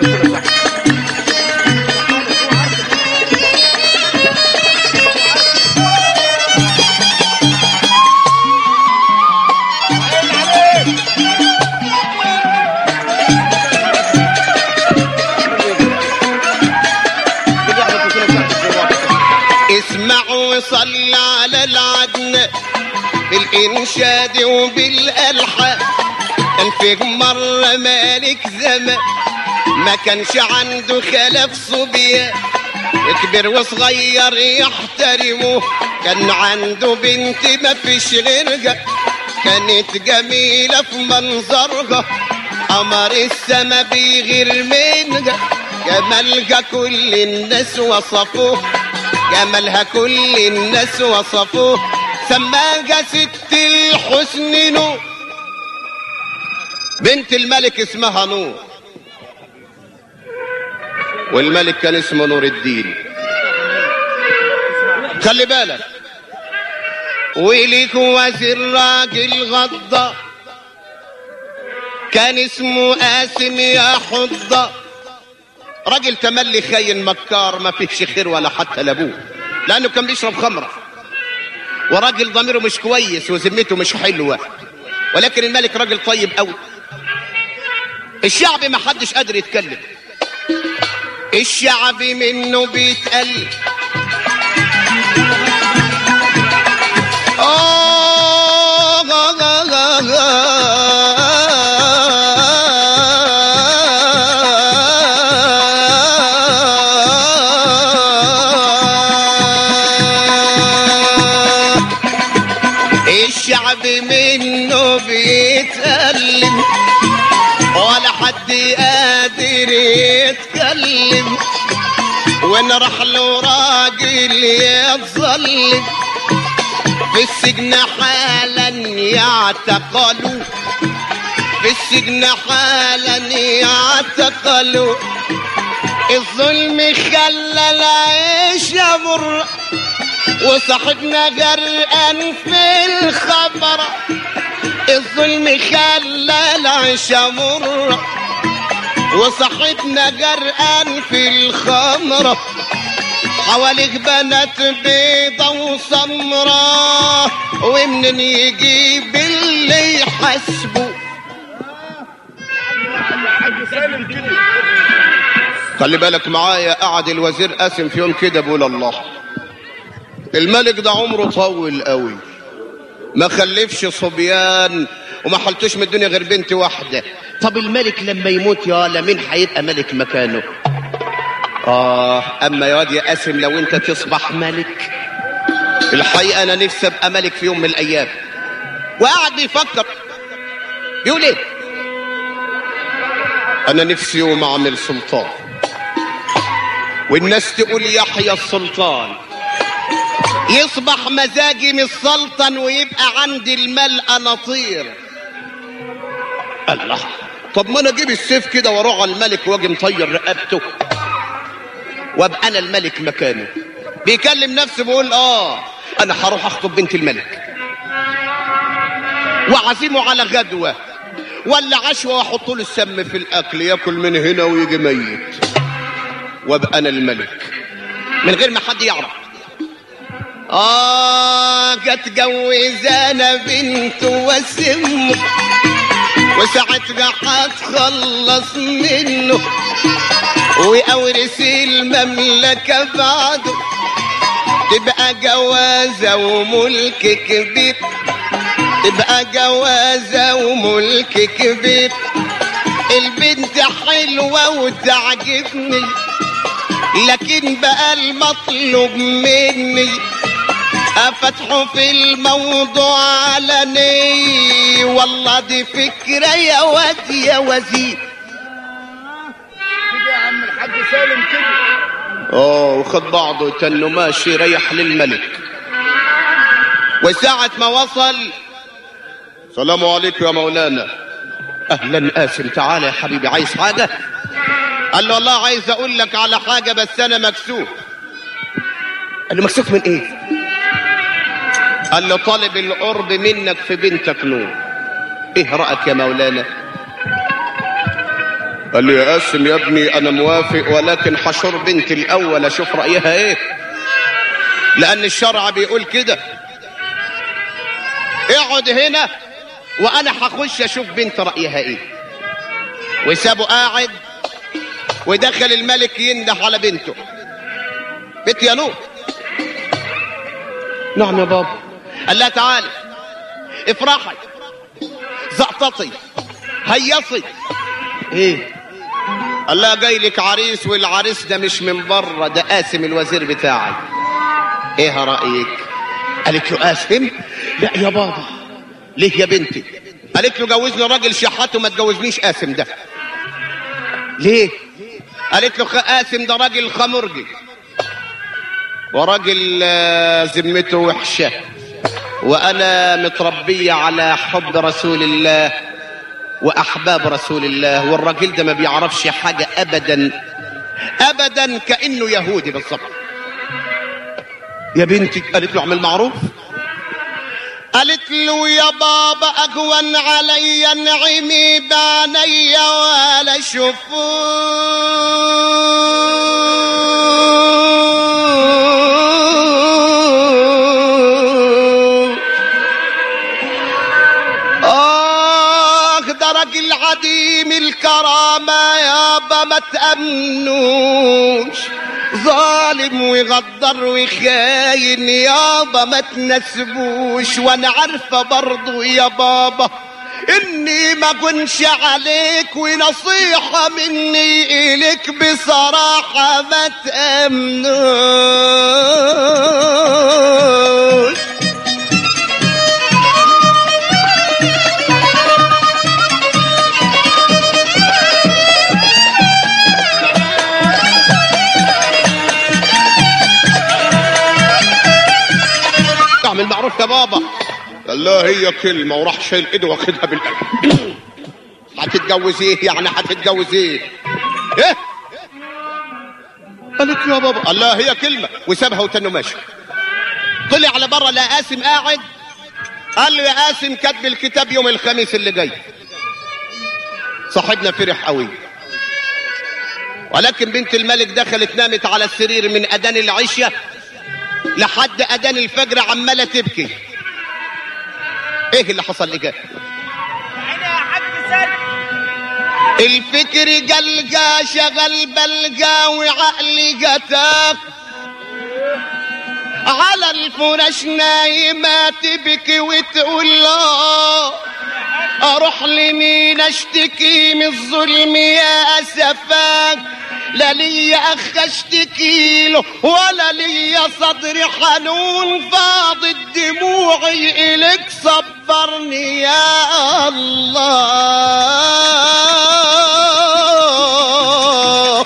اسمع وصل على العدن بالإنشاد وبالألحان ألف مرة مالك زمان ما كانش عنده خلف صبيان كبر وصغير يحترموه كان عنده بنت ما فيش غيرها كانت جميلة في منظرها قمر السما بيغير منها جمالها كل الناس وصفوه جمالها كل الناس وصفوه سماها ست الحسن نور بنت الملك اسمها نور والملك كان اسمه نور الدين خلي بالك وليك وزير راجل غضة كان اسمه قاسم يا حضة راجل تملي خاين مكار ما فيهش خير ولا حتى لابوه لانه كان بيشرب خمره وراجل ضميره مش كويس وذمته مش حلوه ولكن الملك راجل طيب قوي الشعب ما حدش قادر يتكلم الشعب منه بيتقل الشعب منه بيتألم ولا حد قادر يتكلم ونروح له راجل يتظلم في السجن حالا يعتقلوا في السجن حالا يعتقلوا الظلم خلى العيش مر وصاحبنا غرقان في الخبر الظلم خلى العيش مر وصاحبنا غرقان في الخمرة حواليك بنات بيضة وسمرة ومنين يجيب اللي يحاسبه خلي بالك معايا قعد الوزير قاسم في يوم كده بقول الله الملك ده عمره طول قوي ما خلفش صبيان وما حلتوش من الدنيا غير بنت واحدة طب الملك لما يموت يا مين هيبقى ملك مكانه آه أما يا واد يا قاسم لو أنت تصبح ملك الحقيقة أنا نفسي أبقى ملك في يوم من الأيام وقعد بيفكر يقول إيه أنا نفسي يوم أعمل سلطان والناس تقول يحيى السلطان يصبح مزاجي من السلطن ويبقى عندي المال اناطير الله طب ما انا اجيب السيف كده واروح على الملك واجي مطير رقبته وابقى انا الملك مكانه بيكلم نفسه بيقول اه انا هروح اخطب بنت الملك واعزمه على غدوه ولا عشوه واحط له السم في الاكل ياكل من هنا ويجي ميت وابقى انا الملك من غير ما حد يعرف آه جت جوزانا بنت وسم وساعتها هتخلص منه وأورث المملكة بعده تبقى جوازة وملك كبير تبقى جوازة وملك كبير البنت حلوة وتعجبني لكن بقى المطلوب مني افتحوا في الموضوع علني والله دي فكرة يا واد يا وزير كده يا عم الحاج سالم كده اه وخد بعضه تنه ماشي ريح للملك وساعة ما وصل السلام عليكم يا مولانا اهلا قاسم تعالى يا حبيبي عايز حاجة قال له والله عايز اقول لك على حاجة بس انا مكسوف قال له مكسوف من ايه قال له طالب القرب منك في بنتك نور ايه رأيك يا مولانا قال له يا قاسم يا ابني انا موافق ولكن حشر بنتي الاول اشوف رايها ايه لان الشرع بيقول كده اقعد هنا وانا هخش اشوف بنت رايها ايه وسابه قاعد ودخل الملك ينده على بنته بنت يا نور نعم يا بابا قال لها تعالي افرحي زقططي هيصي ايه قال لها جاي لك عريس والعريس ده مش من بره ده قاسم الوزير بتاعي ايه رايك قالت له قاسم لا يا بابا ليه يا بنتي قالت له جوزني راجل شحات وما تجوزنيش قاسم ده ليه قالت له قاسم ده راجل خمرجي وراجل آه، ذمته وحشه وانا متربيه على حب رسول الله واحباب رسول الله والراجل ده ما بيعرفش حاجه ابدا ابدا كانه يهودي بالظبط يا بنتي قالت له اعمل معروف قالت له يا بابا اهون علي نعمي بعيني ولا شوفوه آه ده راجل عديم الكرامة يابا ما تأمنوش ظالم ويغدر وخاين يابا ما تنسبوش وانا عارفة برضو يا بابا اني ما كنش عليك ونصيحة مني اليك بصراحة ما تأمنوش اعمل معروف يا بابا قال لا هي كلمة وراح شايل ايده واخدها بالقلب هتتجوز ايه يعني هتتجوز ايه ايه قالت له يا بابا قال لا هي كلمة وسابها وتنه ماشي طلع على بره لا قاسم قاعد قال له يا قاسم كاتب الكتاب يوم الخميس اللي جاي صاحبنا فرح قوي ولكن بنت الملك دخلت نامت على السرير من اذان العشاء لحد اذان الفجر عماله تبكي ايه اللي حصل لك عيني يا حاج سالم الفكر جلجا شغل بلجا وعقلي جتاك على الفرش نايمة تبكي وتقول لا اروح لمين اشتكي من الظلم يا اسفاك لا ليا اخ اشتكي له ولا ليا صدر حنون فاضت دموعي الك صبرني يا الله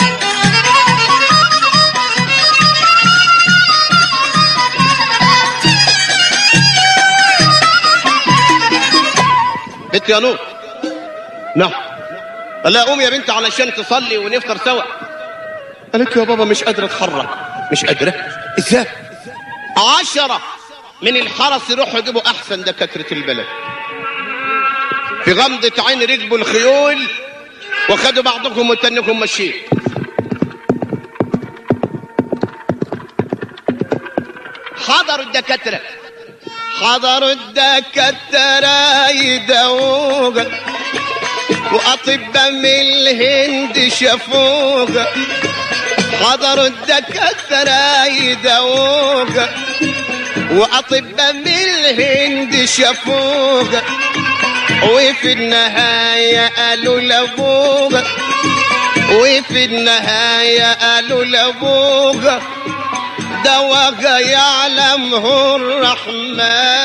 بنت يا نور نعم قال لها قوم يا بنت علشان تصلي ونفطر سوا قالت له يا بابا مش قادرة اتحرك مش قادرة ازاي عشرة من الحرس يروحوا يجيبوا احسن دكاترة البلد في غمضة عين ركبوا الخيول وخدوا بعضكم وتنكم ماشيين حضروا الدكاترة حضروا الدكاترة يدوق وأطباء من الهند شافوك حضروا الدكاترة يدوق وأطباء من الهند شافوك وفي النهاية قالوا لأبوك وفي النهاية قالوا لأبوك دواك يعلمه الرحمن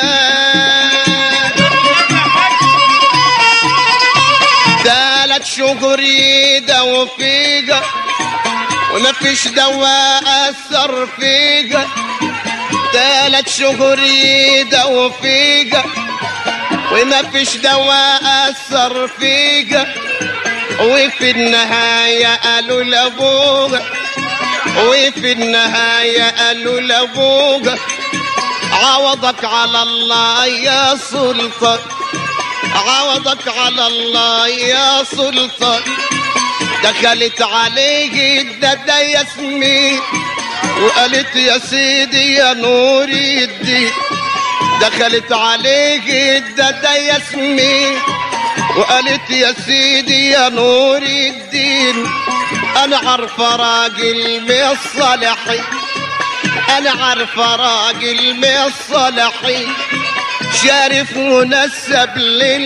ثلاث شهور يداووا فيك وما فيش دواء اثر فيك ثلاث شهور يداووا فيك وما فيش دواء اثر فيك وفي النهاية قالوا لابوك وفي النهاية قالوا لابوك عوضك على الله يا سلطان عوضك على الله يا سلطان دخلت عليه الدادة ياسمين وقالت يا سيدي يا نور الدين دخلت عليه الدادة ياسمين وقالت يا سيدي يا نور الدين انا عارفه راجل من الصالحين انا عارفه راجل من الصالحين شارف منسب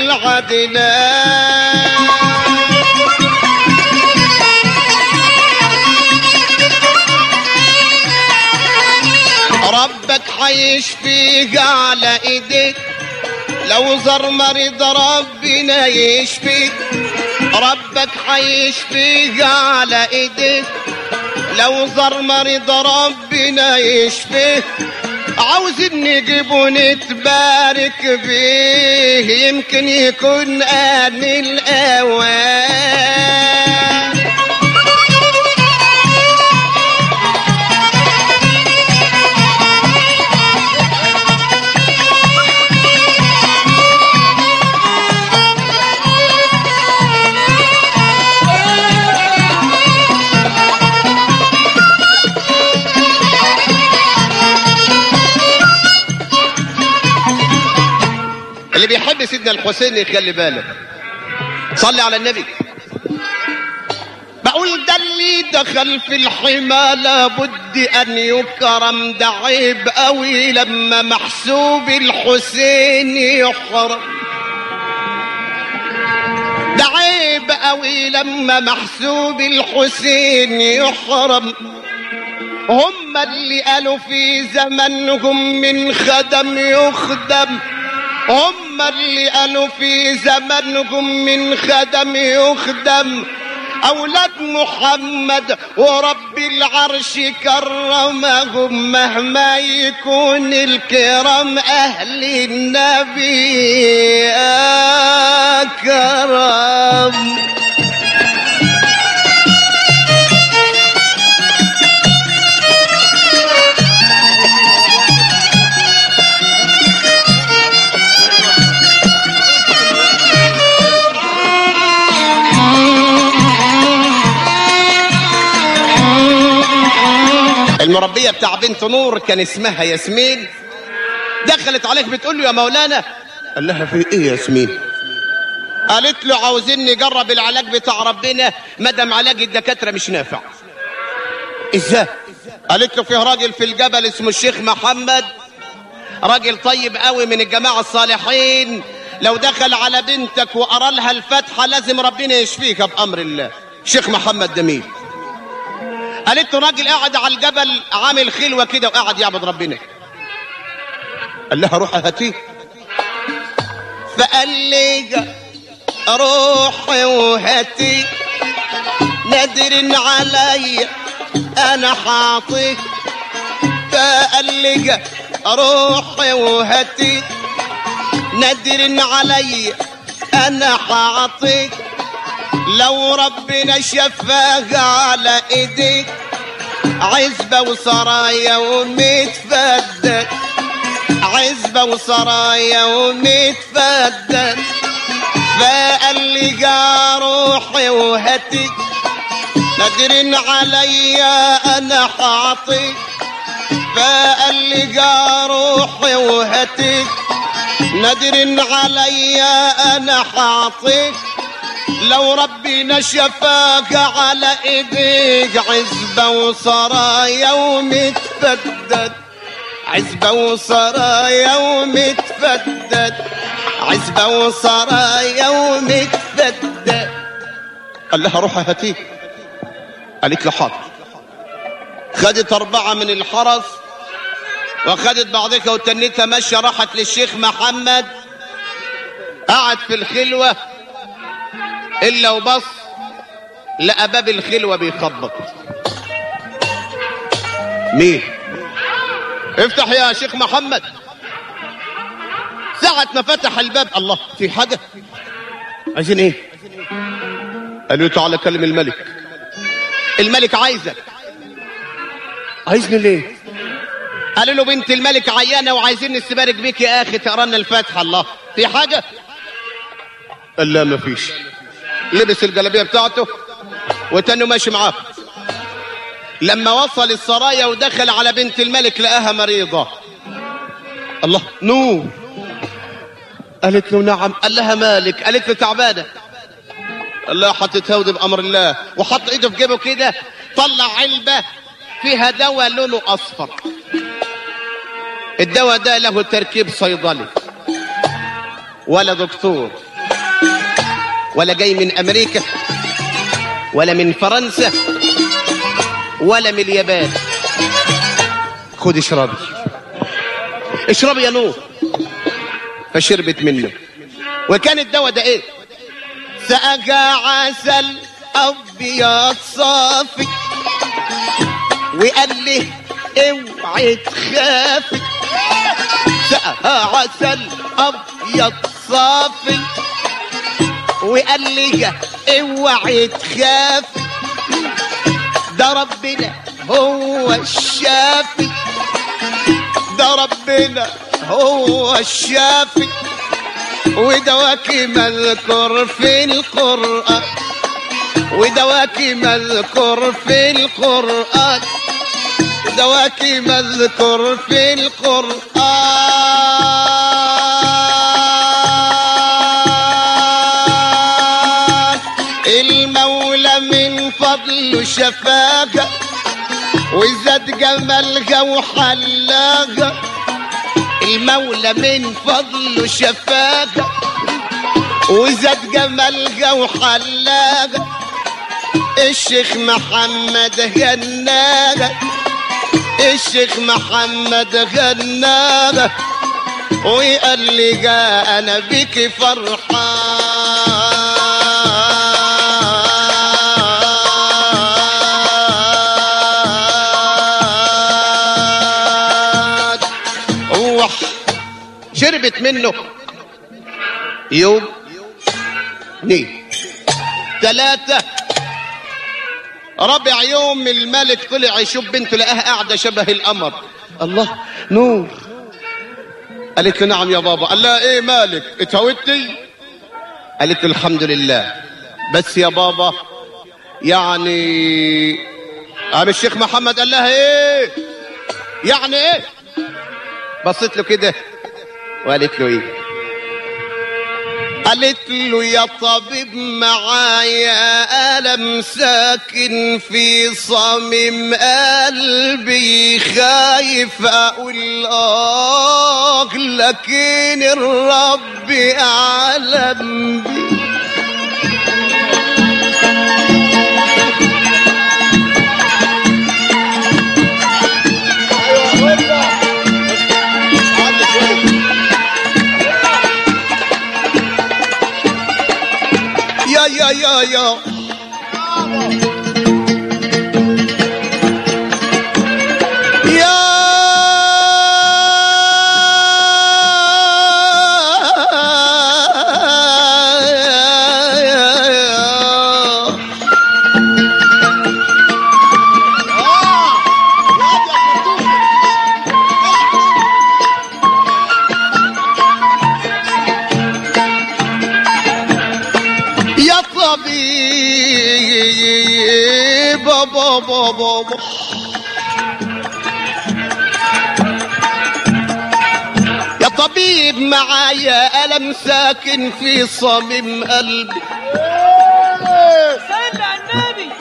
للعدنان ربك حيشفيك على ايديك لو زر مريض ربنا يشفيك ربك حيشفيك على ايديك لو زر مريض ربنا يشفيه عاوزين نجيب ونتبارك بيه يمكن يكون آن الأوان اللي بيحب سيدنا الحسين يخلي بالك صلي على النبي بقول ده اللي دخل في الحمى لابد ان يكرم ده عيب قوي لما محسوب الحسين يحرم ده عيب قوي لما محسوب الحسين يحرم هم اللي قالوا في زمنهم من خدم يخدم هم اللي قالوا في زمنهم من خدم يخدم أولاد محمد ورب العرش كرمهم مهما يكون الكرام أهل النبي أكرم المربية بتاع بنت نور كان اسمها ياسمين دخلت عليك بتقول له يا مولانا قال لها في ايه يا ياسمين قالت له عاوزين نجرب العلاج بتاع ربنا مدام علاج الدكاترة مش نافع ازاي قالت له فيه راجل في الجبل اسمه الشيخ محمد راجل طيب قوي من الجماعة الصالحين لو دخل على بنتك وقرا لها الفاتحة لازم ربنا يشفيك بأمر الله شيخ محمد جميل قالت له راجل قاعد على الجبل عامل خلوه كده وقاعد يعبد ربنا قال لها روح هاتيه فقال لي روحي وهاتي نادر علي انا حاطيك فقال لي روحي وهاتي نادر علي انا حاطيك لو ربنا شفاك على ايديك عزبة وسرايا ومتفدد عزبة وسرايا ومتفدد فقال لي جا روحي وهاتي نادرين عليا انا حاطيك فقال لي جا روحي وهاتي نادرين عليا انا حاطيك لو ربنا شفاك على ايديك عزبة وسرايا ومتفدد عزبة وسرايا ومتفدد عزبة وسرايا ومتفدد قال لها روح هاتيه قالت له حاضر خدت أربعة من الحرس وخدت بعضها وتنتها ماشية راحت للشيخ محمد قعد في الخلوة إلا وبص لقى باب الخلوة بيخبط مين افتح يا شيخ محمد ساعة ما فتح الباب الله في حاجة عايزين ايه قالوا له تعالى كلم الملك الملك عايزك عايزني ليه قالوا له بنت الملك عيانة وعايزين نستبارك بيك يا اخي تقرا لنا الفاتحة الله في حاجة قال لا مفيش لبس الجلابيه بتاعته وتاني ماشي معاه لما وصل السرايا ودخل على بنت الملك لقاها مريضة الله نور قالت له نعم قال لها مالك قالت له تعبانة قال لها حطيتها ودي بأمر الله وحط ايده في جيبه كده طلع علبة فيها دواء لونه أصفر الدواء ده له تركيب صيدلي ولا دكتور ولا جاي من أمريكا ولا من فرنسا ولا من اليابان خد اشربي اشربي يا نور فشربت منه وكان الدواء ده ايه سقى عسل ابيض صافي وقال لي اوعي تخافي سقى عسل ابيض صافي وقال لي اوعي تخافي ده ربنا هو الشافي ده ربنا هو الشافي ودواك مذكور في القرآن ودواك مذكور في القرآن دواك مذكور في القرآن المولى من فضله شفاك وزاد جمالها وحلاك المولى من فضله شفاك وزاد جمالها وحلاك الشيخ محمد غناك الشيخ محمد غناك وقال لي جاء انا بك فرحان روح شربت منه يوم اثنين ثلاثة رابع يوم الملك طلع يشوف بنته لقاها قاعدة شبه القمر الله نور قالت له نعم يا بابا قال لها ايه مالك اتهوتي قالت له الحمد لله بس يا بابا يعني قام الشيخ محمد قال لها ايه يعني ايه بصيت له كده وقالت له ايه قالت له يا طبيب معايا ألم ساكن في صميم قلبي خايف أقول آه لكن الرب أعلم بي ايوه هوبا عدي شويه يا يا يا يا يا اه يا خرطوم يا طبيب بابا بابا يا طبيب معايا ألم ساكن في صميم قلبي صلي على النبي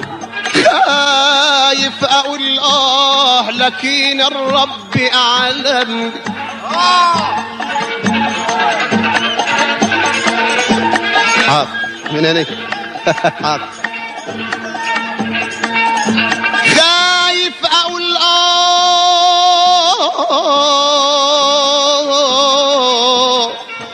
خايف أقول آه لكن الرب أعلم حاضر من هنا حاضر خايف اقول اه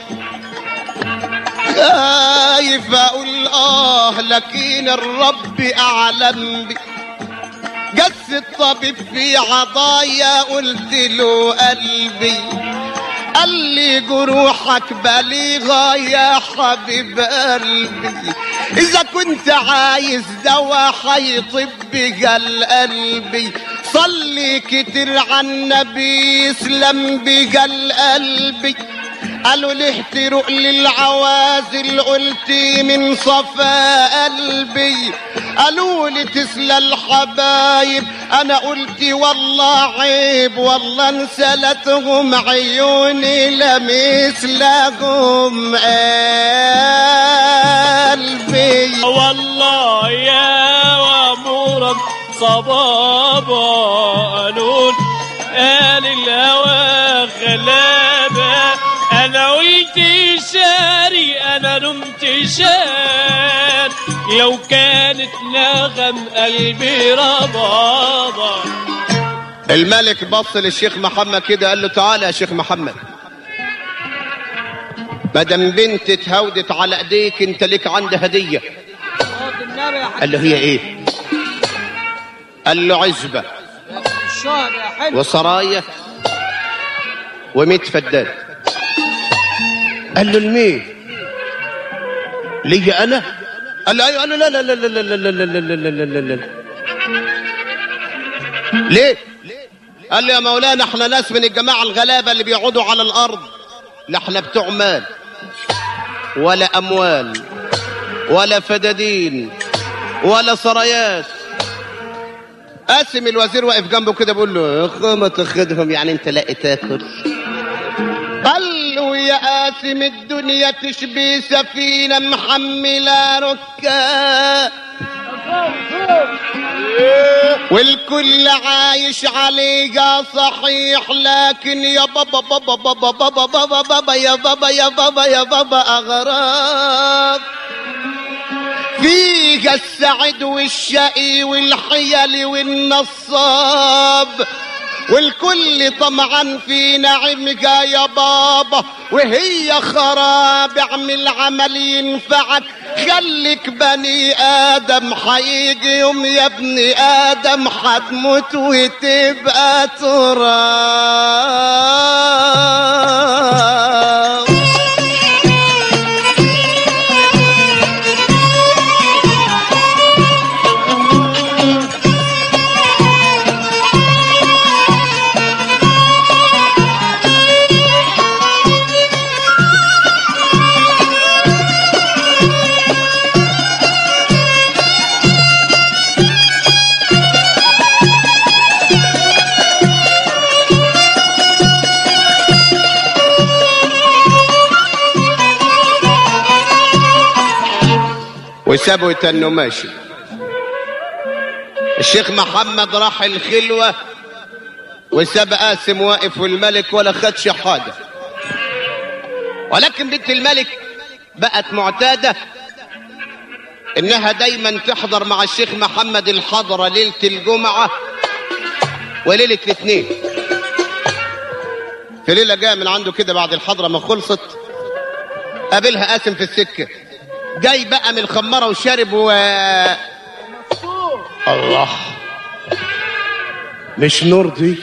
خايف اقول اه لكن الرب اعلم بي جس الطبيب في عضايا قلت له قلبي قال لي جروحك بليغة يا حبيب قلبي إذا كنت عايز دوا حيطب بجل قلبي صلي كتير على النبي يسلم بجل قلبي قالوا ليه تروق للعوازل قلت من صفا قلبي قالوا لي تسلى الحبايب انا قلت والله عيب والله انسلتهم عيوني لمثلهم قلبي والله يا وامورك صبابة قانون قال الهوى غلابة انا قلت شاري انا نمت شار لو كانت نغم قلبي ربابة الملك بص للشيخ محمد كده قال له تعالى يا شيخ محمد مادام بنت اتهودت على ايديك انت ليك عندي هديه النبي يا قال له هي ايه قال له عزبه الشهر يا حلو وسرايا وميت فدان قال له لمين ليا انا قال له ايوه قال له لا لا لا لا لا لا لا لا لا لا لا لا لا ليه قال له يا مولانا احنا ناس من الجماعه الغلابه اللي بيقعدوا على الارض لا احنا بتوع مال ولا اموال ولا فدادين ولا سرايات قاسم الوزير واقف جنبه كده بيقول له يا اخي ما تاخدهم يعني انت لاقي تاكل قال له يا قاسم الدنيا تشبه سفينة محملة ركاب والكل عايش عليها صحيح لكن يا بابا بابا بابا بابا بابا بابا يا بابا يا بابا يا بابا أغراب فيها السعد والشقي والحيل والنصاب والكل طمعا في نعمك يا بابا وهي خراب اعمل عمل ينفعك خليك بني ادم حيجي يوم يا ابني ادم حتموت وتبقى تراب وسابوا يتنوا ماشي الشيخ محمد راح الخلوة وساب قاسم واقف والملك ولا خدش حاجة ولكن بنت الملك بقت معتادة انها دايما تحضر مع الشيخ محمد الحضرة ليلة الجمعة وليلة الاثنين في ليلة جاء من عنده كده بعد الحضرة ما خلصت قابلها قاسم في السكة جاي بقى من الخمارة وشارب و الله مش نور دي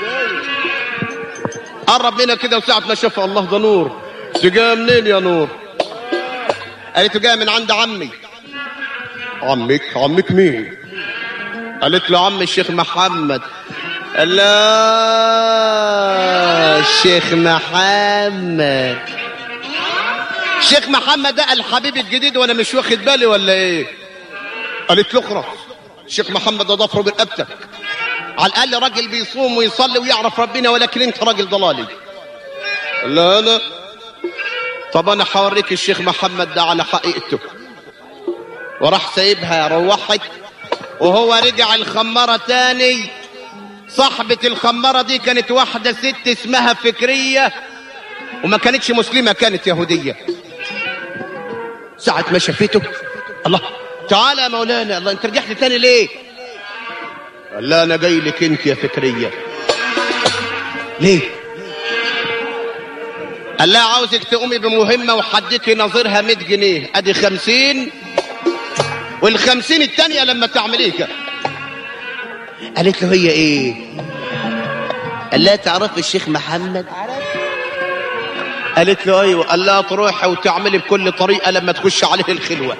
قرب منها كده وساعة ما شافها الله ده نور انت جايه منين يا نور قالت له جايه من عند عمي عمك عمك مين قالت له عم الشيخ محمد قال لا الشيخ محمد الشيخ محمد ده الحبيب الجديد وانا مش واخد بالي ولا ايه قالت له اخرس الشيخ محمد ده ضفره برقبتك على الاقل راجل بيصوم ويصلي ويعرف ربنا ولكن انت راجل ضلالي لا لا طب انا حوريك الشيخ محمد ده على حقيقته وراح سايبها روحت وهو رجع الخمارة تاني صاحبة الخمارة دي كانت واحدة ست اسمها فكرية وما كانتش مسلمة كانت يهودية ساعة ما شافته الله تعالى يا مولانا الله انت رجعت تاني ليه قال لا انا جاي لك انت يا فكرية ليه قال لها عاوزك تقومي بمهمة وحديكي نظيرها 100 جنيه ادي 50 والخمسين التانية لما تعمليها قالت له هي ايه قال لها تعرف الشيخ محمد قالت له ايوه قال لها تروحي وتعملي بكل طريقة لما تخش عليه الخلوة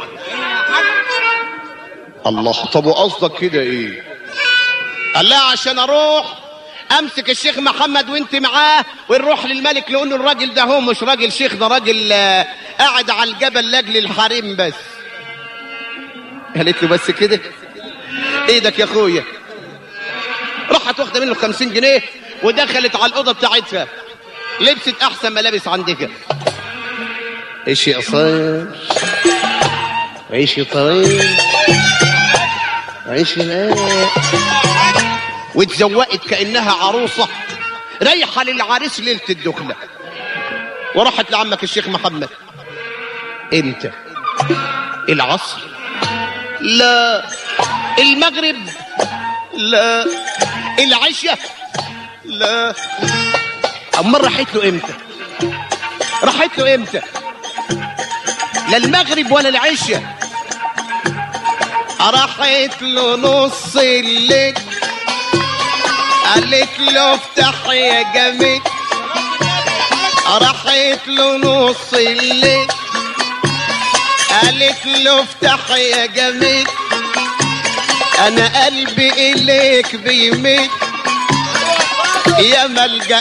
الله طب وقصدك كده ايه قال لها عشان اروح امسك الشيخ محمد وانت معاه ونروح للملك لانه الراجل ده هو مش راجل شيخ ده راجل آه، قاعد على الجبل لاجل الحريم بس قالت له بس كده ايدك يا اخويا راحت واخده منه 50 جنيه ودخلت على الاوضه بتاعتها لبست احسن ملابس عندها ايش قصير وعيش طويل وعيش لا واتزوقت كانها عروسه رايحه للعريس ليله الدخله وراحت لعمك الشيخ محمد امتى العصر لا المغرب لا العشاء لا امال راحت له امتى راحت له امتى لا المغرب ولا العشاء راحت له نص الليل قالت له افتح يا جميل راحت له نص الليل قالت له افتح يا جميل انا قلبي اليك بيميل يا ملجأ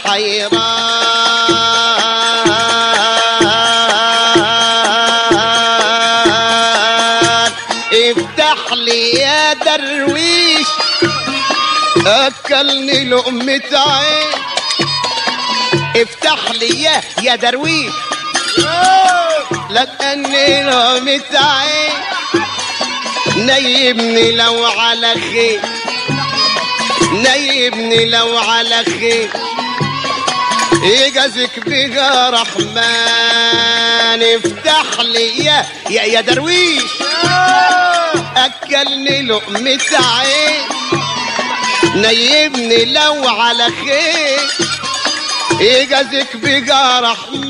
الحيران افتح لي يا درويش اكلني لقمة عين افتح لي يا يا درويش لكني لقمة عين نيبني لو على خير نيبني لو على خير يجازك بها رحمن افتح لي يا يا, يا درويش اكلني لقمة عين نيبني لو على خير يجازك بها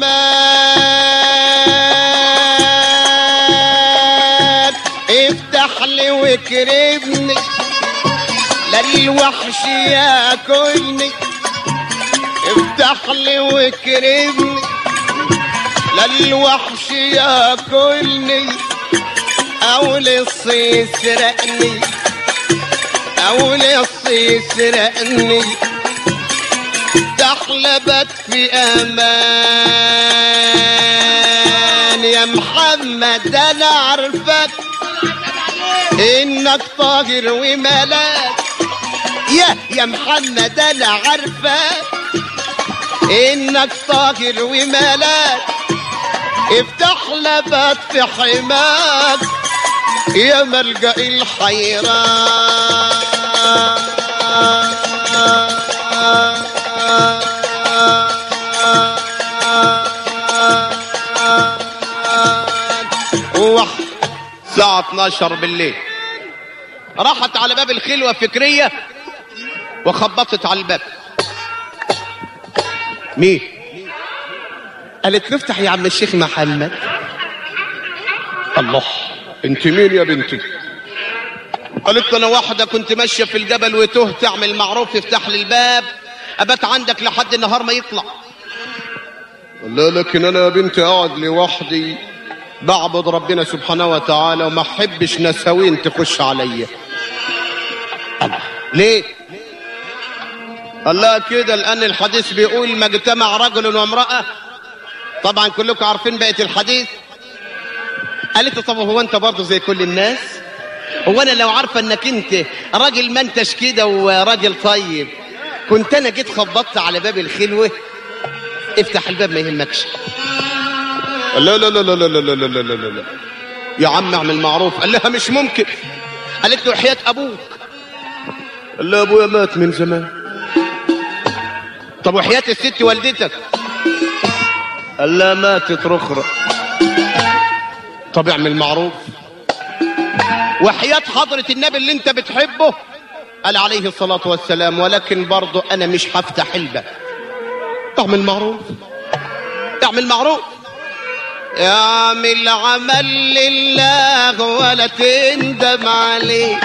رحمن افتح لي واكرمني لا الوحش ياكلني افتح لي واكرمني لا الوحش ياكلني او لص يسرقني او لص يسرقني تحلبت في امان يا محمد انا عارفك انك طاهر وملاك يا يا محمد انا عارفك انك طاهر وملاك افتح لبات في حماك يا ملجأ الحيران الساعة 12 بالليل راحت على باب الخلوة فكرية وخبطت على الباب مين قالت نفتح يا عم الشيخ محمد الله انت مين يا بنتي قالت له انا واحده كنت ماشيه في الجبل وتهت اعمل معروف افتح لي الباب ابات عندك لحد النهار ما يطلع لا لكن انا يا بنتي اقعد لوحدي بعبد ربنا سبحانه وتعالى وما احبش نساوين تخش عليا الله ليه قال لها كده لان الحديث بيقول ما اجتمع رجل وامراه طبعا كلكم عارفين بقيه الحديث قالت له طب هو انت برضه زي كل الناس هو انا لو عارفه انك انت راجل ما انتش كده وراجل طيب كنت انا جيت خبطت على باب الخلوه افتح الباب ما يهمكش لا لا لا لا لا لا لا لا لا لا لا يا عم اعمل معروف قال لها مش ممكن قالت له حياة ابوك قال لها ابويا مات من زمان طب وحياة الست والدتك قال لها ماتت رخرة طب اعمل معروف وحياة حضرة النبي اللي انت بتحبه قال عليه الصلاة والسلام ولكن برضه انا مش هفتح الباب اعمل معروف اعمل معروف اعمل عمل لله ولا تندم عليه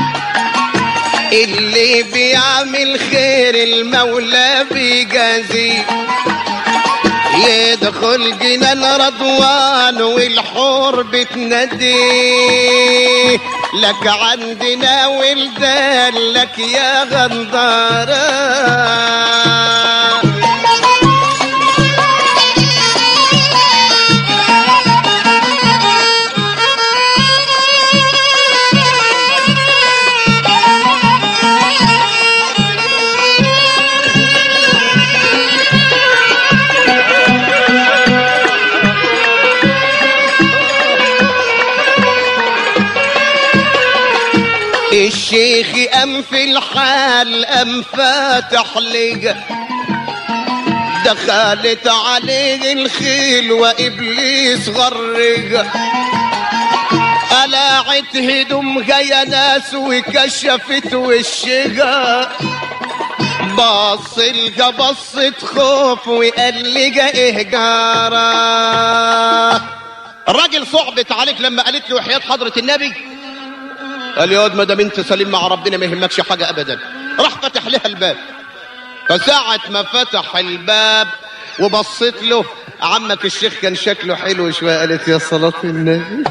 اللي بيعمل خير المولى بيجازيه يدخل جنان رضوان والحور بتناديه لك عندنا ولدان لك يا غندارة الشيخ أم في الحال أم فاتح لقى دخلت عليه الخيل وإبليس غرق قلعت هدومها يا ناس وكشفت وشها بص لقى بصة خوف وقال لقى ايه جارة الراجل صعبت عليك لما قالت له وحياة حضرة النبي قال يا واد ما دام انت سليم مع ربنا ما يهمكش حاجة ابدا راح فتح لها الباب فساعة ما فتح الباب وبصيت له عمك الشيخ كان شكله حلو شوية قالت يا صلاة النبي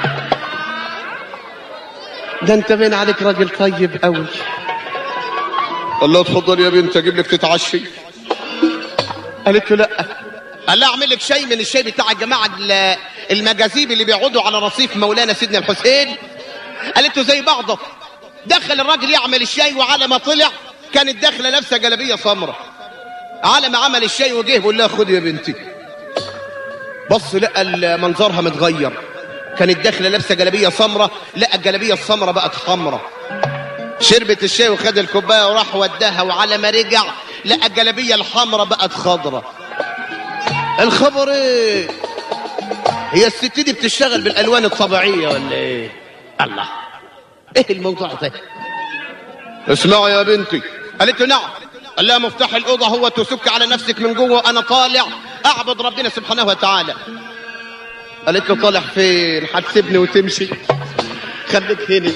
ده انت باين عليك راجل طيب قوي قال له اتفضل يا بنت اجيب لك تتعشي قالت له لا قال لها اعمل لك شاي من الشاي بتاع الجماعه ال- المجاذيب اللي بيقعدوا على رصيف مولانا سيدنا الحسين قالت له زي بعضه دخل الراجل يعمل الشاي وعلى ما طلع كانت داخله لابسه جلابيه سمراء على ما عمل الشاي وجه بيقول لها خد يا بنتي بص لقى ال- منظرها متغير كانت داخله لابسه جلابيه سمراء لقى الجلابيه السمراء بقت حمراء شربت الشاي وخد الكوبايه وراح وداها وعلى ما رجع لقى الجلابيه الحمراء بقت خضراء الخبر ايه هي الست دي بتشتغل بالالوان الطبيعيه ولا ايه الله ايه الموضوع ده اسمعي يا بنتي قالت له نعم قال لها مفتاح الاوضه هو تسك على نفسك من جوه وانا طالع اعبد ربنا سبحانه وتعالى قالت له طالع فين هتسيبني وتمشي خليك هنا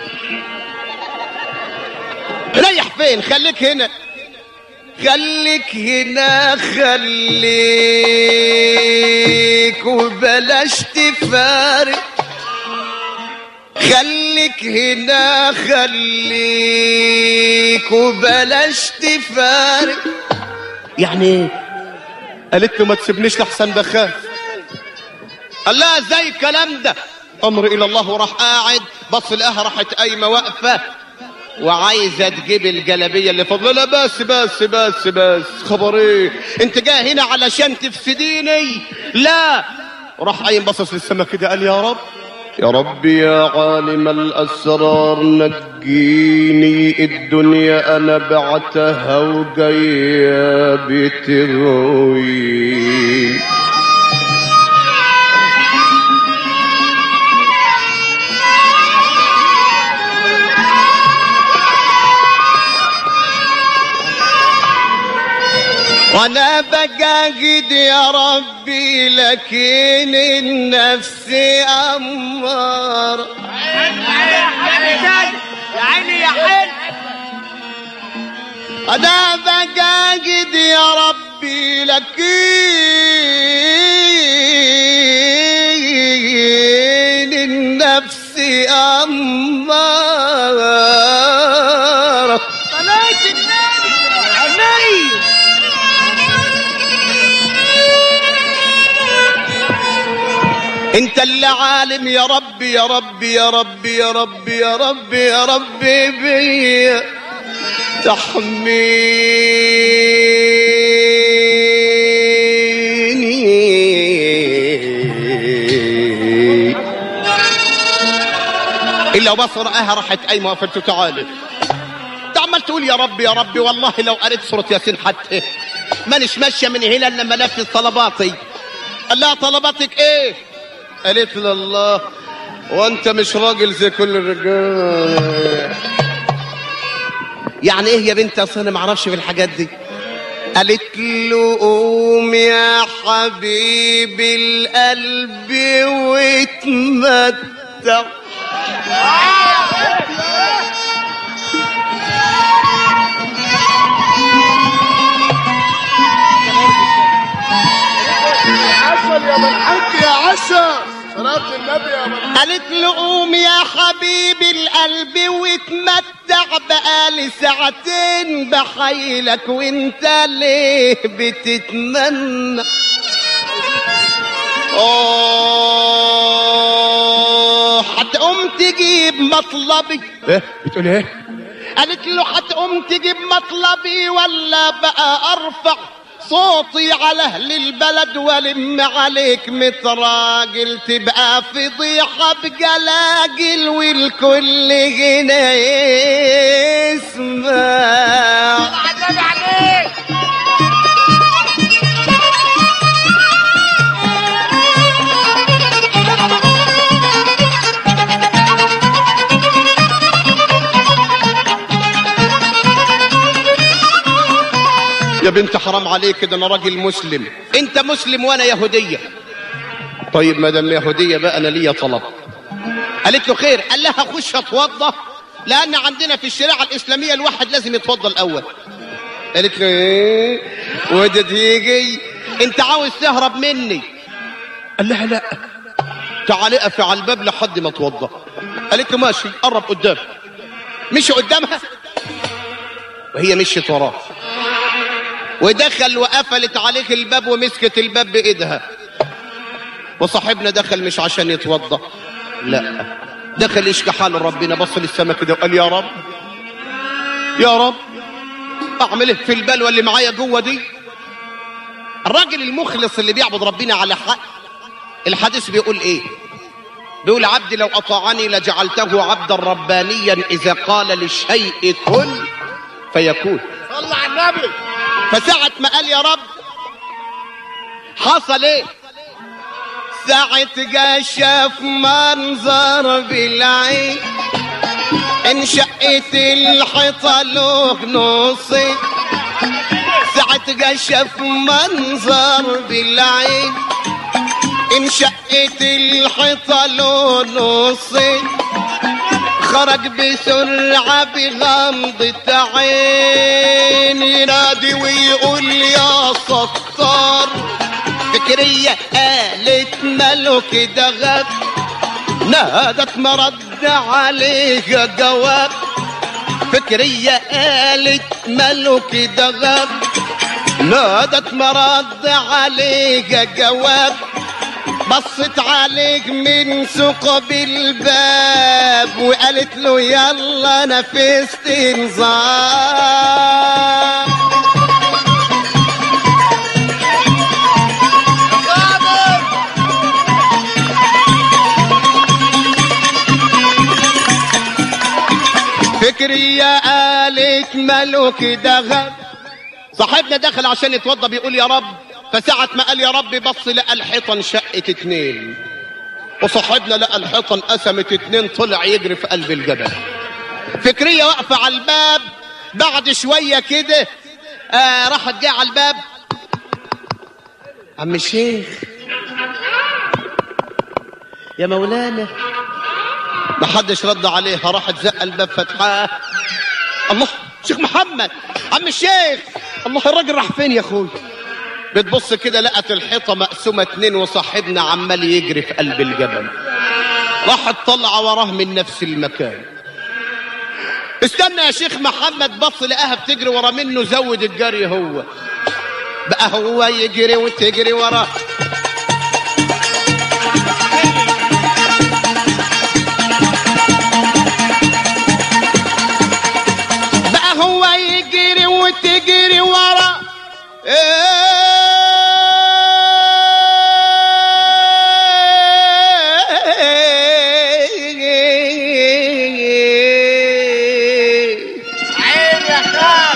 ريح فين خليك هنا خليك هنا خليك وبلاش تفارق خليك هنا خليك وبلاش تفارق يعني ايه قالت له ما تسيبنيش لحسن بخاف قال لها ازاي الكلام ده امر الى الله وراح قاعد بص لقاها راحت قايمه واقفه وعايزه تجيب الجلابيه اللي فاضله لا بس بس بس بس خبر ايه انت جاي هنا علشان تفسديني لا وراح قايم باصص للسما كده قال يا رب يا رب يا عالم الاسرار نجيني الدنيا انا بعتها وجايه بتغوي وانا بجاهد يا ربي لكن النفس امار يا عيني يا حلو انا بجاهد يا ربي لكن النفس امار صلاة النبي النبي انت اللي عالم يا رب يا رب يا رب يا رب يا رب يا رب بي تحميني الا بصر اها راحت قايمه وقفت تعالى انت عمال تقول يا رب يا رب والله لو قريت سوره ياسين حتى مانيش ماشيه من هنا الا لما انفذ طلباتي قال لها طلباتك ايه قالت له الله وانت مش راجل زي كل الرجال يعني ايه يا بنت اصل انا ما اعرفش في الحاجات دي قالت له قوم يا حبيب القلب واتمتع عسل يا منحك يا عسل صلاة النبي يا منحك قالت له قوم يا حبيبي القلب واتمتع بقالي ساعتين بحيلك وانت ليه بتتمنى اوه هتقوم تجيب مطلبي ايه بتقول ايه قالت له هتقوم تجيب مطلبي ولا بقى ارفع صوتي على اهل البلد ولم عليك متراجل تبقى فضيحة بجلاجل والكل هنا يسمع العذاب عليك يا بنت حرام عليك ده انا راجل مسلم انت مسلم وانا يهودية طيب ما دام يهودية بقى انا ليا طلب قالت له خير قال لها خش اتوضى لان عندنا في الشريعة الاسلامية الواحد لازم يتوضى الاول قالت له ايه وده تيجي انت عاوز تهرب مني قال لها لا تعالي اقفي على الباب لحد ما اتوضى قالت له ماشي قرب قدام مشي قدامها وهي مشيت وراه ودخل وقفلت عليك الباب ومسكت الباب بايدها وصاحبنا دخل مش عشان يتوضا لا دخل يشكي حال ربنا بص للسما كده وقال يا رب يا رب اعمل ايه في البلوه اللي معايا جوه دي الراجل المخلص اللي بيعبد ربنا على حق الحديث بيقول ايه بيقول عبدي لو اطاعني لجعلته عبدا ربانيا اذا قال للشيء كن فيكون صلى على النبي فساعة ما قال يا رب حصل ايه ساعة جا شاف منظر بالعين انشقت الحيطة له نصين ساعة جا شاف منظر بالعين انشقت الحيطة له نصين خرج بسرعة بغمضة عين ينادي ويقول يا ستار فكرية قالت ماله كده غاب نادت مرد عليه جواب فكرية قالت ماله كده غاب نادت مرد عليه جواب بصت عليك من ثقب الباب وقالت له يلا نفست نظام فكرية قالت ملوك دغب صاحبنا دخل عشان يتوضى بيقول يا رب فساعة ما قال يا رب بص لقى الحيطان شقت اتنين وصاحبنا لقى الحيطان قسمت اتنين طلع يجري في قلب الجبل فكرية واقفة على الباب بعد شوية كده آه راحت جايه على الباب عم الشيخ يا مولانا ما حدش رد عليها راحت زق الباب فتحاه الله شيخ محمد عم الشيخ الله الراجل راح فين يا اخوي بتبص كده لقت الحيطه مقسومه اتنين وصاحبنا عمال يجري في قلب الجبل راحت طلع وراه من نفس المكان استنى يا شيخ محمد بص لقاها بتجري ورا منه زود الجري هو بقى هو يجري وتجري وراه بقى هو يجري وتجري ورا عين يا خال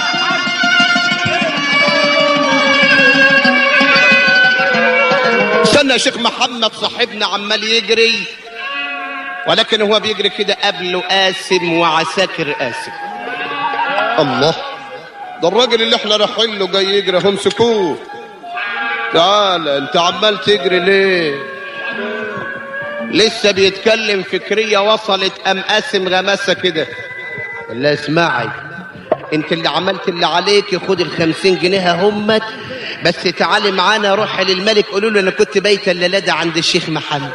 استنى يا شيخ محمد صاحبنا عمال يجري ولكن هو بيجري كده قبله قاسم وعساكر قاسم الله ده الراجل اللي احنا رايحين له جاي يجري هم امسكوه تعال انت عمال تجري ليه لسه بيتكلم فكرية وصلت ام قاسم غمسة كده لا اسمعي انت اللي عملت اللي عليك خد الخمسين جنيه همت بس تعالي معانا روح للملك قولوا له انا كنت بايته الليله ده عند الشيخ محمد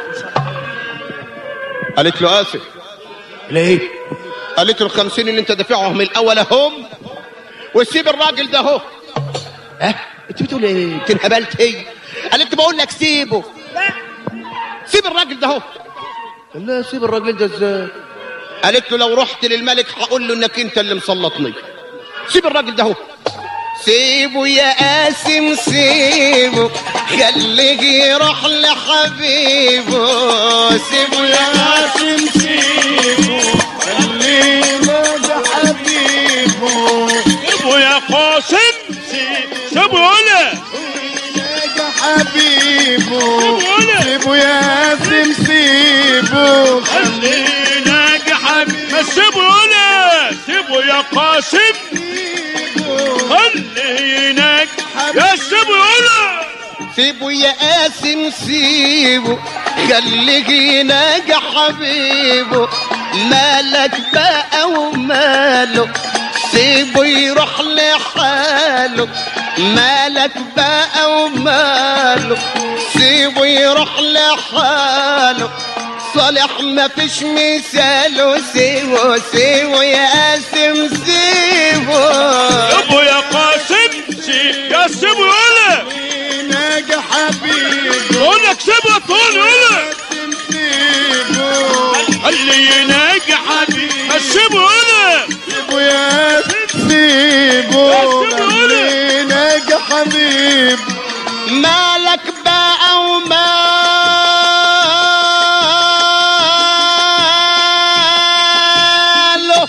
قالت له اسف ليه قالت له الخمسين اللي انت دافعهم الاول هم وسيب الراجل ده اهو ها انت بتقول ايه انت انهبلت ايه قالت بقول لك سيبه سيب الراجل ده اهو قال لا سيب الراجل ده ازاي قالت له لو رحت للملك هقول له انك انت اللي مسلطني سيب الراجل ده اهو سيبه يا قاسم سيبه خليه يروح لحبيبه سيبه يا قاسم سيبه خلينا ده حبيبه سيبه يا قاسم سي- سيبه ولا ده حبيبه ولا. سيبه يا قاسم سيبه خلينا حبيب ما سيبه ولا سيبه يا قاسم خلينا يا سيبه ولا سيبه يا قاسم سيبه خليه يناجي حبيبه مالك بقى وماله سيبه يروح لحاله مالك بقى وماله سيبه يروح لحاله صالح ما فيش مثاله سيبه سيبه يا قاسم سيبه سيبه يا قاسم سي- يا سيبه ولا ناجي حبيبه بقول لك سيبه طول ولا سيبه خلي يناجي حبيب ما سيبه ولا سيبه يا سيبه ناجي حبيب مالك بقى وماله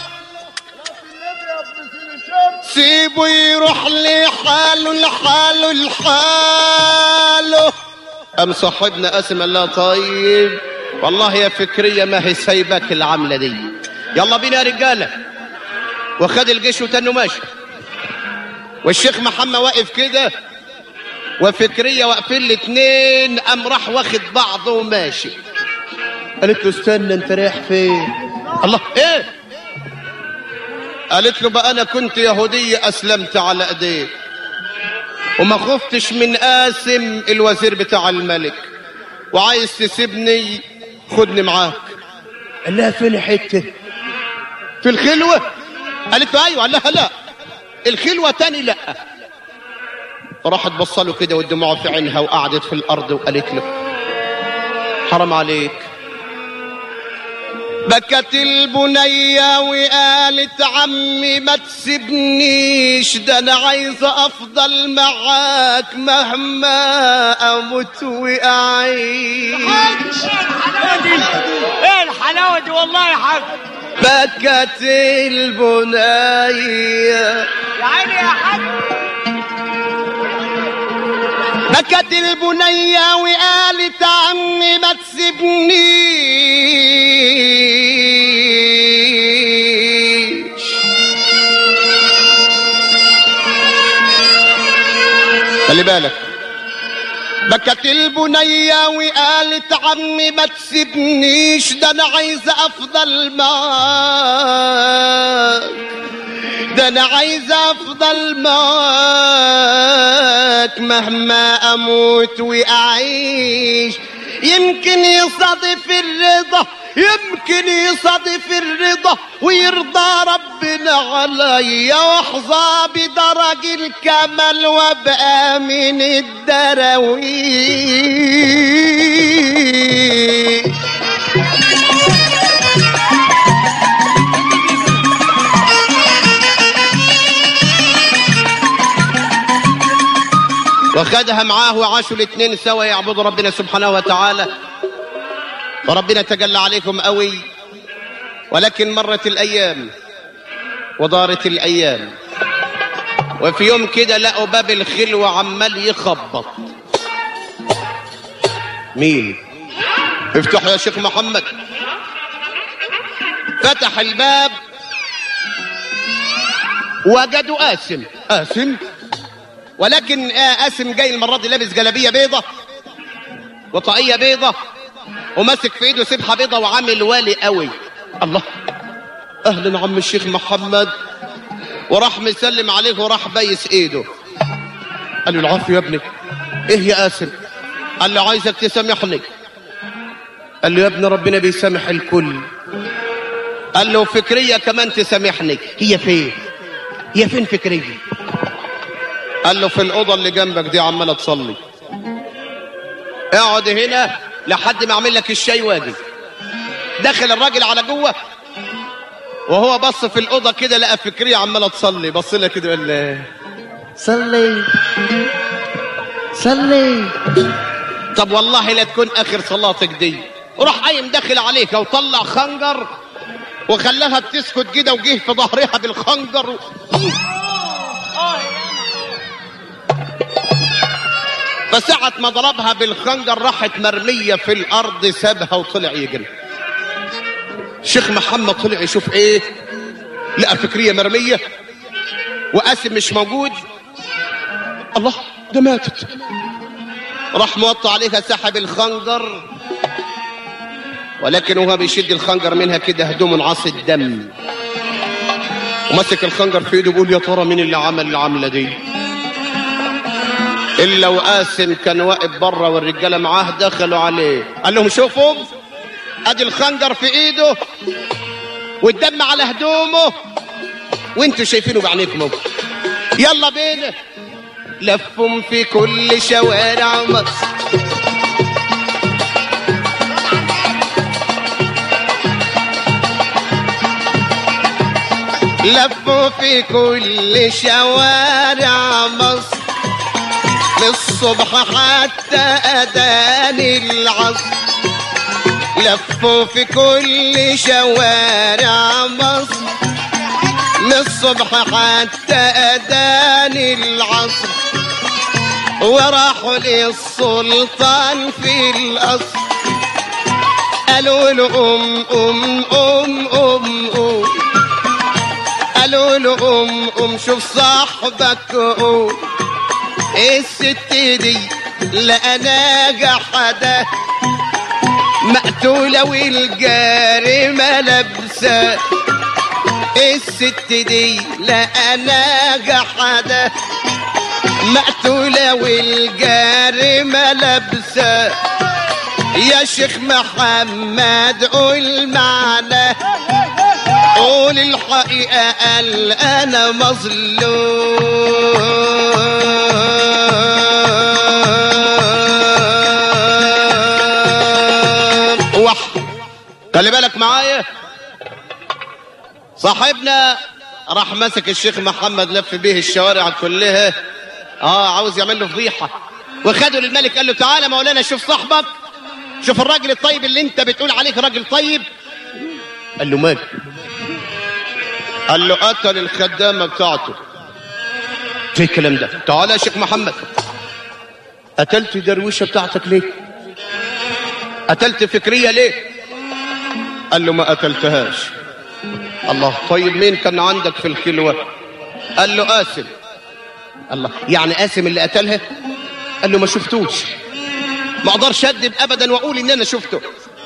سيبه يروح لحاله لحاله لحاله أم صاحبنا قاسم الله طيب والله يا فكرية ما هي سايبك العملة دي يلا بينا يا رجالة وخد الجيش وتنه ماشي والشيخ محمد واقف كده وفكرية واقفين الاتنين قام راح واخد بعضه وماشي قالت له استنى انت رايح فين الله ايه قالت له بقى انا كنت يهودية اسلمت على ايديك وما خفتش من قاسم الوزير بتاع الملك وعايز تسيبني خدني معاك قال لها فين حته في الخلوة قالت له ايوه قال لها لا الخلوة تاني لا راحت بصله كده والدموع في عينها وقعدت في الارض وقالت له حرام عليك بكت البنية وقالت عمي ما تسيبنيش ده انا عايزة افضل معاك مهما اموت واعيش ايه الحلاوه دي والله يا حاج بكت البنية يا عيني يا حاج بكت البنية وقالت عمي ما تسيبنيش خلي بالك بكت البنية وقالت عمي ما تسيبنيش ده انا عايزة افضل معاك ده انا عايزة افضل معاك مهما اموت واعيش يمكن يصادف الرضا يمكن يصادف الرضا ويرضى ربنا عليا واحظى بدرج الكمال وابقى من الدراويش وخدها معاه وعاشوا الاثنين سوا يعبدوا ربنا سبحانه وتعالى وربنا تجلى عليكم قوي ولكن مرت الايام ودارت الايام وفي يوم كده لقوا باب الخلوة عمال يخبط مين افتحوا يا شيخ محمد فتح الباب وجدوا قاسم قاسم ولكن آه، قاسم جاي المرة دي لابس جلابية بيضة وطاقية بيضة وماسك في ايده سبحة بيضة وعامل والي قوي الله اهلا عم الشيخ محمد وراح مسلم عليه وراح بايس ايده قال له العفو يا ابني ايه يا قاسم قال له عايزك تسامحني قال له يا ابني ربنا بيسامح الكل قال له فكرية كمان تسامحني هي فين هي فين فكرية قال له في الأوضة اللي جنبك دي عمالة تصلي اقعد هنا لحد ما اعمل لك الشاي واجي دخل الراجل على جوه وهو بص في الأوضة كده لقى فكرية عمالة تصلي بص لها كده قال صلي صلي طب والله لا تكون اخر صلاتك دي روح قايم داخل عليك وطلع خنجر وخلاها بتسكت كده وجه في ظهرها بالخنجر و... فساعة ما ضربها بالخنجر راحت مرمية في الأرض سابها وطلع يجري شيخ محمد طلع يشوف ايه لقى فكرية مرمية وقاسم مش موجود الله ده ماتت راح موطى عليها سحب الخنجر ولكن وهو بيشد الخنجر منها كده هدوم عاصي الدم ومسك الخنجر في ايده بيقول يا ترى مين اللي عمل العمله دي الا وقاسم كان واقف بره والرجاله معاه دخلوا عليه قال لهم شوفوا ادي الخنجر في ايده والدم على هدومه وانتوا شايفينه بعينيكم اهو يلا بينا لفهم في كل شوارع مصر لفوا في كل شوارع مصر للصبح حتى أذان العصر لفوا في كل شوارع مصر للصبح حتى أذان العصر وراحوا للسلطان في القصر قالوا له أم أم أم أم أم قالوا له أم أم شوف صاحبك أم الست دي لا ناجح حدا مقتولة والجارمة لابسة الست دي لا ناجح حدا مقتولة والجارمة لابسة يا شيخ محمد قول معنا قول الحقيقة قال أنا مظلوم وح خلي بالك معايا صاحبنا راح مسك الشيخ محمد لف به الشوارع كلها اه عاوز يعمل له فضيحه وخده للملك قال له تعالى مولانا شوف صاحبك شوف الراجل الطيب اللي انت بتقول عليك راجل طيب قال له مال قال له قتل الخدامه بتاعته في الكلام ده تعالى يا شيخ محمد قتلت درويشه بتاعتك ليه قتلت فكريه ليه قال له ما قتلتهاش الله طيب مين كان عندك في الخلوه قال له قاسم الله يعني قاسم اللي قتلها قال له ما شفتوش ما اقدرش اكذب ابدا واقول ان انا شفته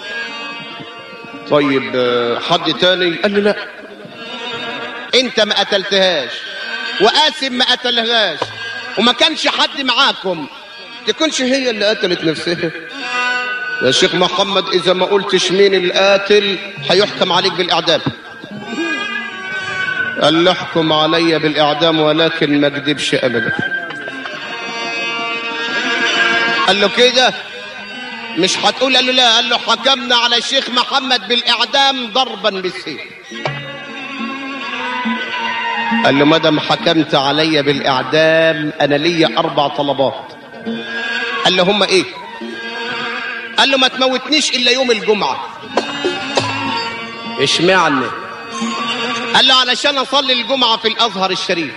طيب آه، حد تاني قال له لا انت ما قتلتهاش وقاسم ما قتلهاش وما كانش حد معاكم تكونش هي اللي قتلت نفسها يا شيخ محمد اذا ما قلتش مين القاتل هيحكم عليك بالاعدام قال له احكم علي بالاعدام ولكن ما اكذبش ابدا قال له كده مش هتقول قال له لا قال له حكمنا على الشيخ محمد بالاعدام ضربا بالسيف قال له مدام حكمت علي بالاعدام انا ليا اربع طلبات قال له هم ايه قال له ما تموتنيش الا يوم الجمعه اشمعنى قال له علشان اصلي الجمعه في الازهر الشريف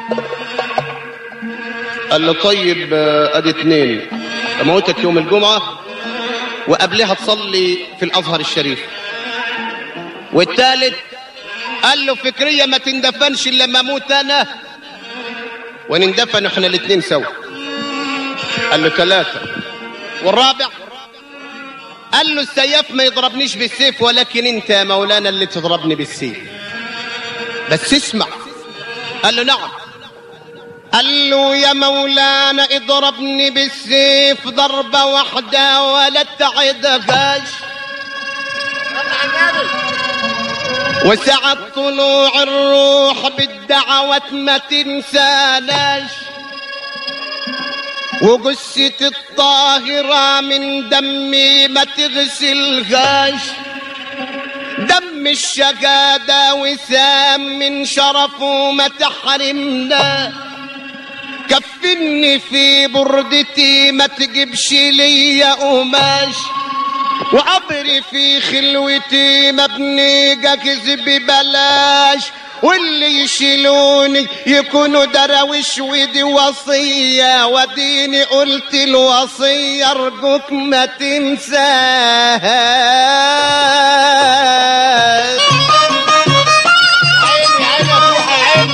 قال له طيب آه، ادي اتنين اموتك يوم الجمعه وقبلها تصلي في الازهر الشريف والثالث قال له فكريه ما تندفنش الا لما اموت انا ونندفن احنا الاثنين سوا قال له ثلاثه والرابع قال له السياف ما يضربنيش بالسيف ولكن انت يا مولانا اللي تضربني بالسيف بس اسمع قال له نعم قال له يا مولانا اضربني بالسيف ضربة واحدة ولا تعدفاش وسعة طلوع الروح بالدعوات ما تنساناش وجثة الطاهرة من دمي ما تغسلهاش دم الشهادة وسام من شرفه ما تحرمنا كفني في بردتي ما تجيبش ليا قماش وقبري في خلوتي مبني كذب ببلاش واللي يشيلوني يكونوا دراويش ودي وصية وديني قلت الوصية ارجوك ما تنساهاش عيني عيني يا بوحة عيني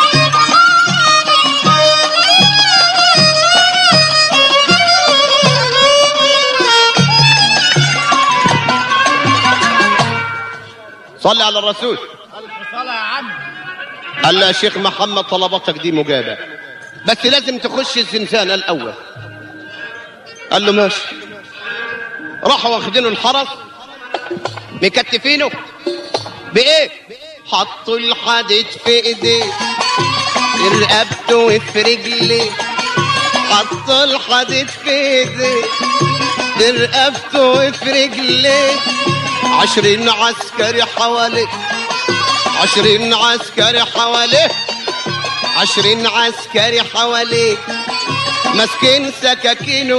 صلي على الرسول ألف صلاة يا عم قال له يا شيخ محمد طلباتك دي مجابة بس لازم تخش الزنزانة الأول قال له ماشي راحوا واخدينه الحرس مكتفينه بإيه؟ حطوا الحديد في ايديه في رقبته وفي رجليه حطوا الحديد في ايديه في رقبته وفي رجليه عشرين عسكري حواليه عشرين عسكري حواليه عشرين عسكري حواليه ماسكين سكاكين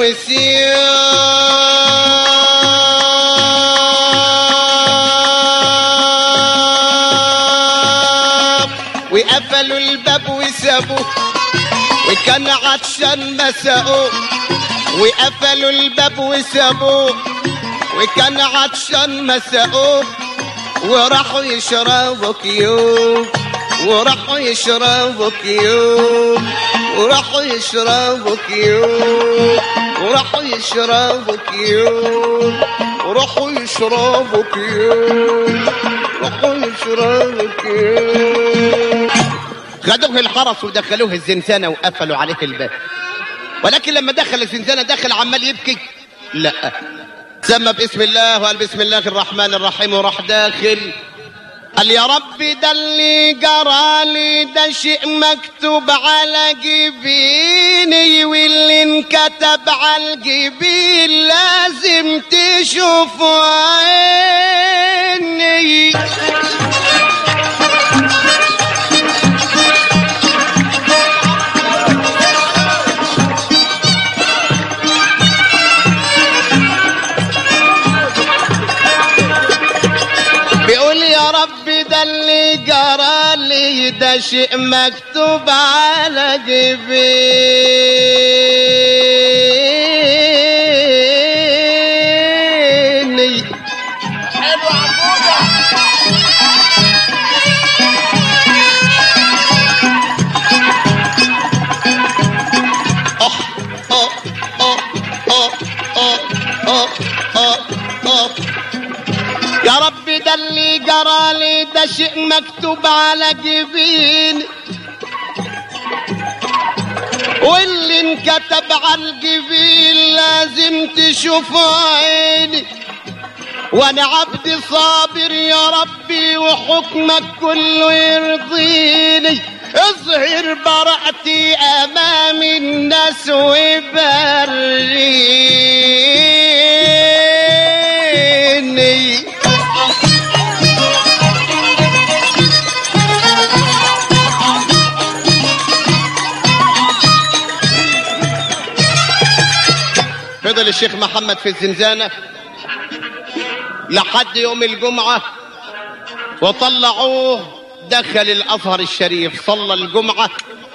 وسياف وقفلوا الباب وسابوه وكان عطشان مسقوه وقفلوا الباب وسابوه وكان عطشان مسقوه وراحوا يشربوا كيوب وراحوا يشربوا كيوب وراحوا يشربوا كيوب وراحوا يشربوا كيوب وراحوا يشربوا كيوب وراحوا يشربوا كيوب خدوه الحرس ودخلوه الزنزانة وقفلوا عليه الباب ولكن لما دخل الزنزانة دخل عمال يبكي لا سمى باسم الله وقال بسم الله الرحمن الرحيم وراح داخل قال يا رب ده اللي جرالي ده شيء مكتوب على جبيني واللي انكتب على الجبين لازم تشوف عيني بيقول يا رب ده اللي جرالي ده شيء مكتوب على جبيني حلو عبودة آه، آه، آه، آه، آه، آه، آه، آه. يا رب ده اللي جرالي ده شيء مكتوب على جبيني واللي انكتب على الجبين لازم تشوف عيني وانا عبد صابر يا ربي وحكمك كله يرضيني اظهر براءتي امام الناس وبريني فضل الشيخ محمد في الزنزانة لحد يوم الجمعة وطلعوه دخل الأزهر الشريف صلى الجمعة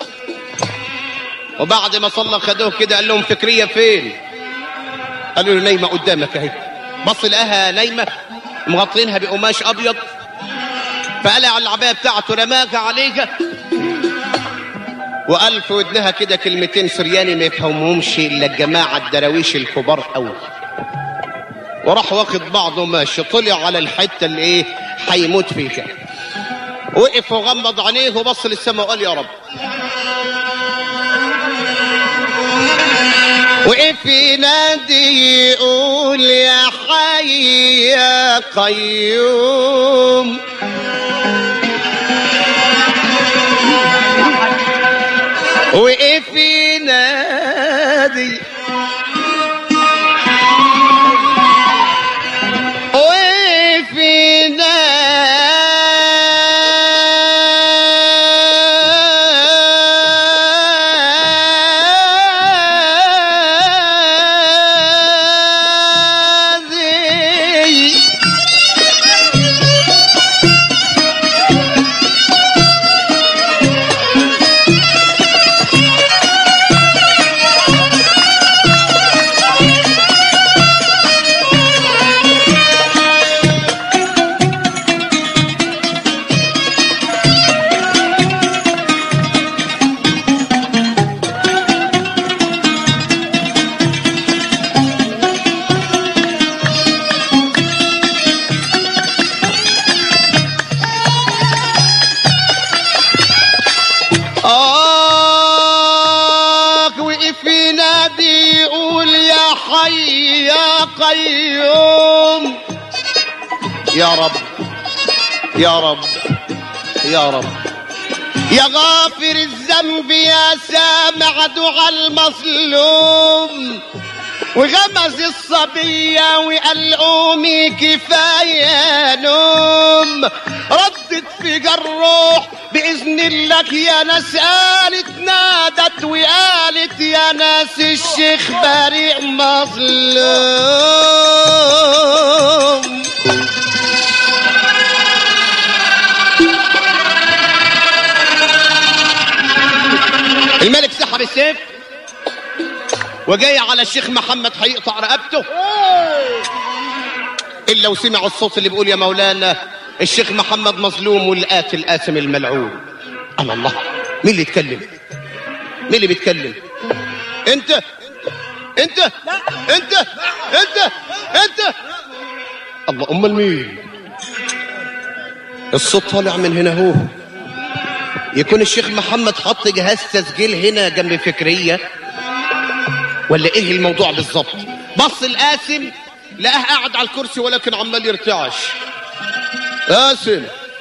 وبعد ما صلى خدوه كده قال لهم فكرية فين قالوا له نايمة قدامك اهي بص لقاها نايمة مغطينها بقماش أبيض فقلع العباية بتاعته رماها عليها وقال في ودنها كده كلمتين سرياني ما يفهمهمش الا الجماعه الدراويش الكبار قوي وراح واخد بعضه ماشي طلع على الحته اللي ايه هيموت فيها وقف وغمض عينيه وبص للسماء وقال يا رب وقف ينادي يقول يا حي يا قيوم وقف ينادي وقف حي يا قيوم يا رب يا رب يا رب يا غافر الذنب يا سامع دعاء المظلوم وغمز الصبية وقال قومي كفاية نوم ردت في جروح بإذن الله يا ناس قالت نادت وقالت يا ناس الشيخ بريء مظلوم الملك سحب السيف وجاي على الشيخ محمد هيقطع رقبته الا وسمع الصوت اللي بيقول يا مولانا الشيخ محمد مظلوم والقاتل آثم الملعون انا الله مين اللي يتكلم مين اللي بيتكلم انت انت انت انت انت الله امال مين الصوت طالع من هنا هو يكون الشيخ محمد حط جهاز تسجيل هنا جنب فكريه ولا ايه الموضوع بالظبط بص القاسم لقاه قاعد على الكرسي ولكن عمال يرتعش قاسم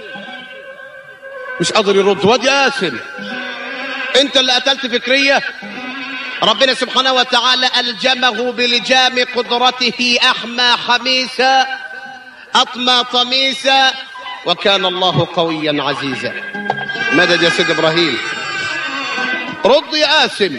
مش قادر يرد واد يا قاسم انت اللي قتلت فكريه ربنا سبحانه وتعالى الجمه بلجام قدرته احمى حميسا اطمى طميسا وكان الله قويا عزيزا مدد يا سيد ابراهيم رد يا قاسم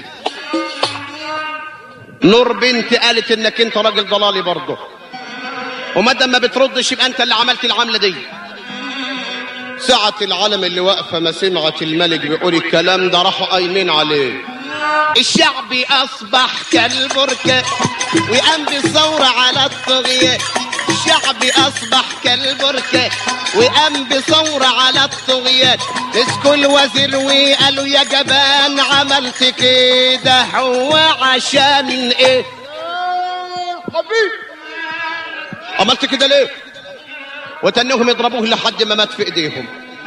نور بنت قالت انك انت راجل ضلالي برضه ومادام ما بتردش يبقى انت اللي عملت العمله دي ساعة العالم اللي واقفة ما سمعت الملك بيقول الكلام ده راحوا قايمين عليه الشعب أصبح كالبركة وقام بثورة على الطغيان الشعب أصبح كالبركة وقام بثورة على الطغيان مسكوا الوزير وقالوا يا جبان عملت كده هو عشان ايه حبيبي عملت كده ليه وتنهم يضربوه لحد ما مات في ايديهم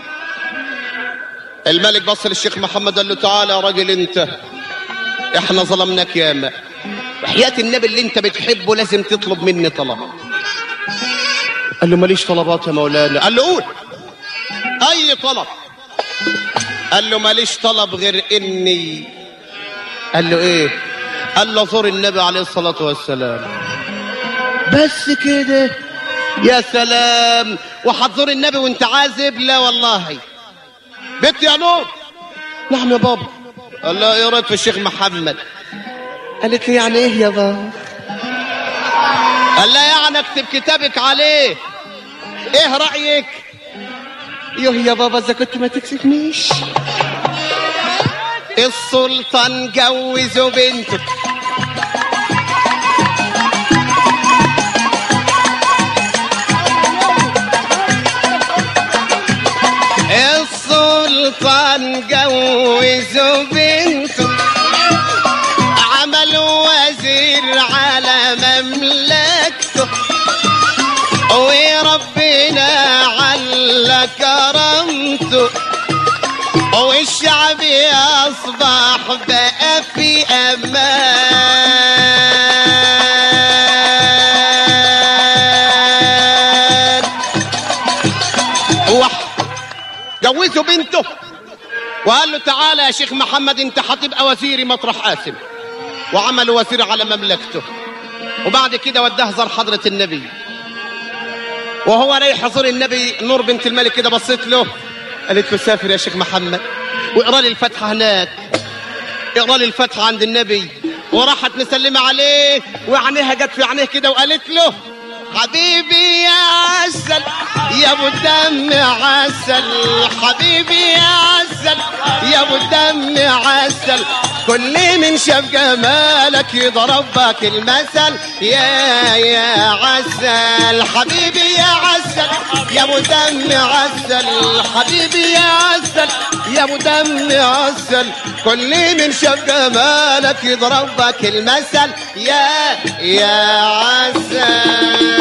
الملك بص للشيخ محمد قال له تعالى يا راجل انت احنا ظلمناك ياما وحياة النبي اللي انت بتحبه لازم تطلب مني طلب قال له ماليش طلبات يا مولانا قال له قول اي طلب قال له ماليش طلب غير اني قال له ايه قال له زور النبي عليه الصلاة والسلام بس كده يا سلام وحتزور النبي وانت عازب لا والله بنت يا نور نعم يا بابا قال لها ايه رايك في الشيخ محمد قالت لي يعني ايه يا بابا قال لها يعني اكتب كتابك عليه ايه رايك يوه يا بابا اذا كنت ما تكسفنيش السلطان جوزوا بنته السلطان جوزوا بنته عملوا وزير على مملكته وربنا على كرمته والشعب اصبح بقى في امان وح جوزوا بنته وقال له تعالى يا شيخ محمد انت هتبقى وزيري مطرح قاسم وعملوا وزير على مملكته وبعد كده وداه زار حضرة النبي وهو رايح يزور النبي نور بنت الملك كده بصيت له قالت له سافر يا شيخ محمد واقرا لي الفاتحه هناك اقرا لي الفاتحه عند النبي وراحت مسلمه عليه وعينيها جت في عينيه كده وقالت له حبيبي يا عسل يا ابو الدم عسل حبيبي يا عسل يا ابو الدم عسل كل من شاف جمالك يضربك المثل يا يا عسل حبيبي يا عسل يا ابو دم عسل حبيبي يا عسل يا ابو دم عسل كل من شاف جمالك يضربك المثل يا يا عسل